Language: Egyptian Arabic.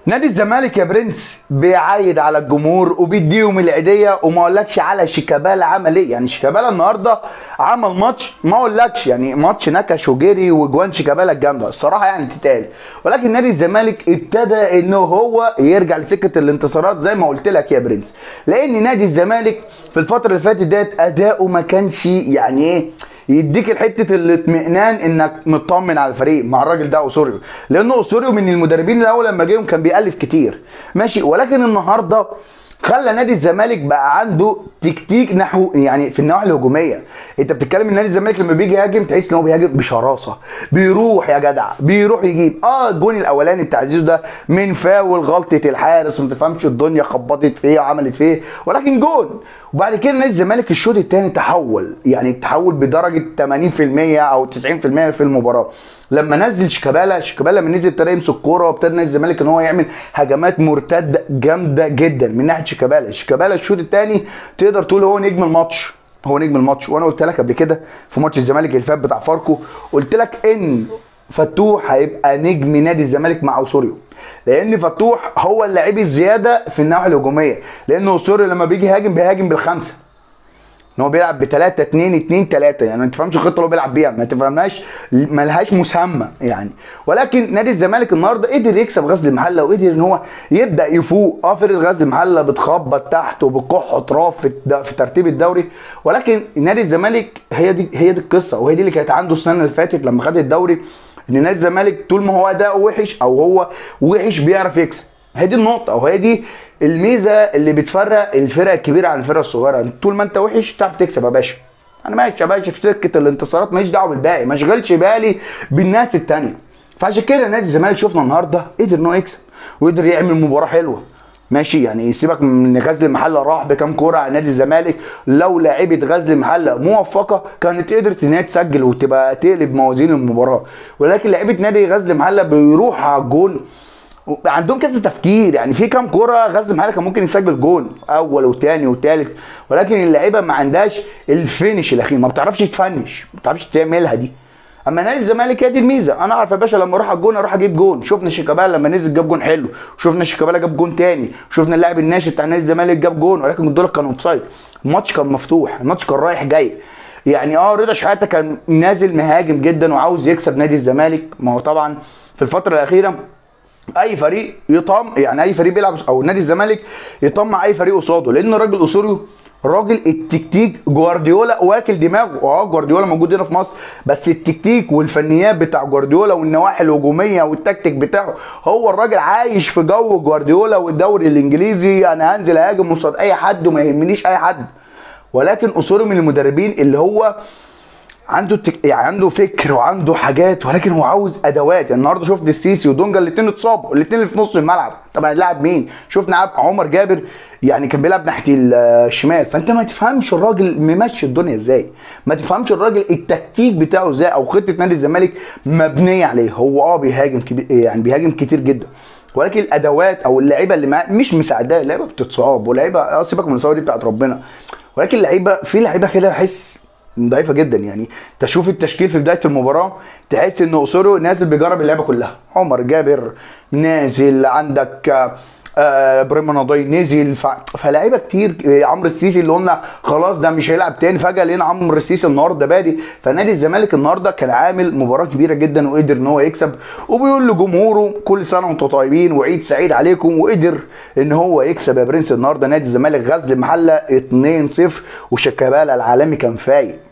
نادي الزمالك يا برنس بيعايد على الجمهور وبيديهم العيديه وما اقولكش على شيكابالا عمل ايه يعني شيكابالا النهارده عمل ماتش ما اقولكش يعني ماتش نكش وجري وجوان شيكابالا الجامده الصراحه يعني تتقال ولكن نادي الزمالك ابتدى ان هو يرجع لسكه الانتصارات زي ما قلت لك يا برنس لان نادي الزمالك في الفتره اللي فاتت ديت اداؤه ما كانش يعني ايه يديك الحته الاطمئنان انك مطمن على الفريق مع الراجل ده اسوريو لانه اسوريو من المدربين الاول لما جيهم كان بيالف كتير ماشي ولكن النهارده خلى نادي الزمالك بقى عنده تكتيك نحو يعني في النواحي الهجوميه انت بتتكلم ان نادي الزمالك لما بيجي يهاجم تحس ان هو بيهاجم بشراسه بيروح يا جدع بيروح يجيب اه الجون الاولاني بتاع زيزو ده من فاول غلطه الحارس وما تفهمش الدنيا خبطت فيه وعملت فيه ولكن جون وبعد كده نادي الزمالك الشوط الثاني تحول يعني تحول بدرجه 80% او 90% في المباراه لما نزل شيكابالا شيكابالا لما نزل ابتدى يمسك كوره وابتدى نادي الزمالك ان هو يعمل هجمات مرتده جامده جدا من ناحيه شيكابالا شيكابالا الشوط الثاني تقدر تقول هو نجم الماتش هو نجم الماتش وانا قلت لك قبل كده في ماتش الزمالك اللي فات بتاع فاركو قلت لك ان فتوح هيبقى نجم نادي الزمالك مع اسوريو لان فتوح هو اللاعب الزياده في الناحيه الهجوميه لان اسوريو لما بيجي يهاجم بيهاجم بالخمسه ان هو بيلعب ب 3 2 2 3 يعني ما تفهمش الخطه اللي هو بيلعب بيها ما تفهمهاش ما لهاش مسمى يعني ولكن نادي الزمالك النهارده قدر يكسب غزل المحله وقدر ان هو يبدا يفوق اه فرقه غزل المحله بتخبط تحت وبتكح اطراف في, في ترتيب الدوري ولكن نادي الزمالك هي دي هي دي القصه وهي دي اللي كانت عنده السنه اللي فاتت لما خد الدوري ان نادي الزمالك طول ما هو اداؤه وحش او هو وحش بيعرف يكسب هي دي النقطة أو هي دي الميزة اللي بتفرق الفرق الكبيرة عن الفرق الصغيرة طول ما أنت وحش تعرف تكسب يا باشا أنا ماشي يا باشا في سكة الانتصارات ماليش دعوة بالباقي ما اشغلش بالي بالناس التانية فعشان كده نادي الزمالك شفنا النهاردة قدر إن هو يكسب وقدر يعمل مباراة حلوة ماشي يعني سيبك من غزل المحله راح بكام كوره على نادي الزمالك لو لعيبه غزل المحله موفقه كانت قدرت ان هي تسجل وتبقى تقلب موازين المباراه ولكن لعيبه نادي غزل المحله بيروح على الجون عندهم كذا تفكير يعني في كام كوره غزل المحله كان ممكن يسجل جون اول وثاني وثالث ولكن اللعيبه ما عندهاش الفينش الاخير ما بتعرفش تفنش ما بتعرفش تعملها دي اما نادي الزمالك هي دي الميزه انا اعرف يا باشا لما اروح على الجون اروح اجيب جون شفنا شيكابالا لما نزل جاب جون حلو شفنا شيكابالا جاب جون تاني شفنا اللاعب الناشئ بتاع نادي الزمالك جاب جون ولكن دول كانوا اوفسايد الماتش كان مفتوح الماتش كان رايح جاي يعني اه رضا شحاته كان نازل مهاجم جدا وعاوز يكسب نادي الزمالك ما هو طبعا في الفتره الاخيره اي فريق يطم يعني اي فريق بيلعب او نادي الزمالك يطمع اي فريق قصاده لان الراجل اسوريو راجل التكتيك جوارديولا واكل دماغه اه جوارديولا موجود هنا في مصر بس التكتيك والفنيات بتاع جوارديولا والنواحي الهجوميه والتكتيك بتاعه هو الراجل عايش في جو جوارديولا والدوري الانجليزي انا هنزل اهاجم قصاد اي حد وما يهمنيش اي حد ولكن اسوريو من المدربين اللي هو عنده تك... يعني عنده فكر وعنده حاجات ولكن هو عاوز ادوات يعني النهارده شفت السيسي ودونجا الاثنين اتصابوا الاثنين اللي في نص الملعب طبعا اللاعب مين شفنا عمر جابر يعني كان بيلعب ناحيه الشمال فانت ما تفهمش الراجل ممشي الدنيا ازاي ما تفهمش الراجل التكتيك بتاعه ازاي او خطه نادي الزمالك مبنيه عليه هو اه بيهاجم كبير يعني بيهاجم كتير جدا ولكن الادوات او اللعيبه اللي معاه مش مساعداه اللعيبه بتتصاب ولاعيبه اه سيبك من الاصابه دي بتاعت ربنا ولكن اللعيبه في لعيبه كده بحس ضعيفه جدا يعني تشوف التشكيل في بدايه المباراه تحس ان اسوريو نازل بيجرب اللعبه كلها عمر جابر نازل عندك آه ابراهيم نضاي نزل ف... فلاعيبه كتير آه عمرو السيسي اللي قلنا خلاص ده مش هيلعب تاني فجاه لقينا عمرو السيسي النهارده بادي فنادي الزمالك النهارده كان عامل مباراه كبيره جدا وقدر ان هو يكسب وبيقول لجمهوره كل سنه وانتم طيبين وعيد سعيد عليكم وقدر ان هو يكسب يا برنس النهارده نادي الزمالك غزل المحله 2-0 وشيكابالا العالمي كان فايق